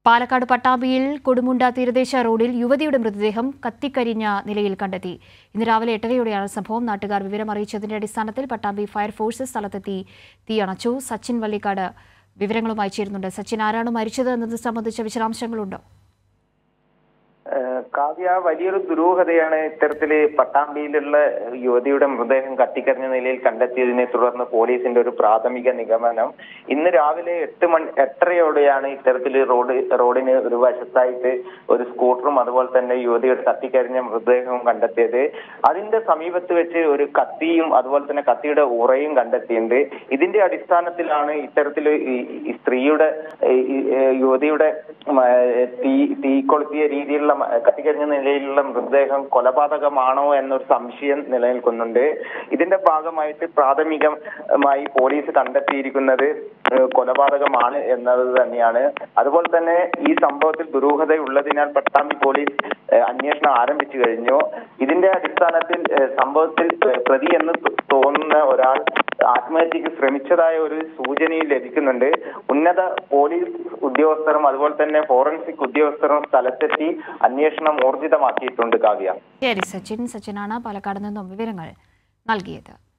പാലക്കാട് പട്ടാമ്പിയിൽ കൊടുമുണ്ട തീരദേശ റോഡിൽ യുവതിയുടെ മൃതദേഹം കത്തിക്കരിഞ്ഞ നിലയിൽ കണ്ടെത്തി ഇന്ന് രാവിലെ എട്ടരയോടെയാണ് സംഭവം നാട്ടുകാർ വിവരം അറിയിച്ചതിന്റെ അടിസ്ഥാനത്തിൽ പട്ടാമ്പി ഫയർഫോഴ്സ് സ്ഥലത്തെത്തി തീയണച്ചു സച്ചിൻ വള്ളിക്കാട് വിവരങ്ങളുമായി ചേരുന്നുണ്ട് സച്ചിൻ ആരാണ് മരിച്ചത് എന്നത് സംബന്ധിച്ച വിശദാംശങ്ങളുണ്ടോ ഏഹ് കാവ്യ വലിയൊരു ദുരൂഹതയാണ് ഇത്തരത്തില് പട്ടാമ്പിയിലുള്ള യുവതിയുടെ മൃതദേഹം കത്തിക്കരിഞ്ഞ നിലയിൽ കണ്ടെത്തിയതിനെ തുടർന്ന് പോലീസിന്റെ ഒരു പ്രാഥമിക നിഗമനം ഇന്ന് രാവിലെ എട്ട് മണി എട്ടരയോടെയാണ് ഇത്തരത്തില് റോഡ് റോഡിന് ഒരു വശത്തായിട്ട് ഒരു സ്കൂട്ടറും അതുപോലെ തന്നെ യുവതിയുടെ കത്തിക്കരിഞ്ഞ മൃതദേഹവും കണ്ടെത്തിയത് അതിന്റെ സമീപത്ത് വെച്ച് ഒരു കത്തിയും അതുപോലെ തന്നെ കത്തിയുടെ ഉറയും കണ്ടെത്തിയിട്ടുണ്ട് ഇതിന്റെ അടിസ്ഥാനത്തിലാണ് ഇത്തരത്തില് ഈ ഈ സ്ത്രീയുടെ ഈ ഈ യുവതിയുടെ ഉം, ഏഹ് തീ തീ കൊളുത്തിയ രീതിയിലുള്ള മ- കത്തിക്കരിഞ്ഞ നിലയിലുള്ള മൃതദേഹം കൊലപാതകമാണോ എന്നൊരു സംശയം നിലനിൽക്കുന്നുണ്ട് ഇതിന്റെ ഭാഗമായിട്ട് പ്രാഥമികമായി പോലീസ് കണ്ടെത്തിയിരിക്കുന്നത് ഏഹ് കൊലപാതകമാണ് എന്നത് തന്നെയാണ് അതുപോലെ തന്നെ ഈ സംഭവത്തിൽ ദുരൂഹതയുള്ളതിനാൽ പട്ടാമ്പി പോലീസ് ഏഹ് അന്വേഷണം ആരംഭിച്ചു കഴിഞ്ഞു ഇതിന്റെ അടിസ്ഥാനത്തിൽ ഏഹ് സംഭവത്തിൽ ഏഹ് പ്രതി എന്ന് തോ- തോന്നുന്ന ഒരാൾ ആത്മഹത്യക്ക് ശ്രമിച്ചതായ ഒരു സൂചനയും ലഭിക്കുന്നുണ്ട് ഉന്നത പോലീസ് ഉദ്യോഗസ്ഥരും അതുപോലെ തന്നെ ഫോറൻസിക് ഉദ്യോഗസ്ഥരും സ്ഥലത്തെത്തി അന്വേഷണം ഊർജിതമാക്കിയിട്ടുണ്ട് കാവ്യ ശരി സച്ചിൻ സച്ചിനാണ് പാലക്കാട് നിന്നും വിവരങ്ങൾ നൽകിയത്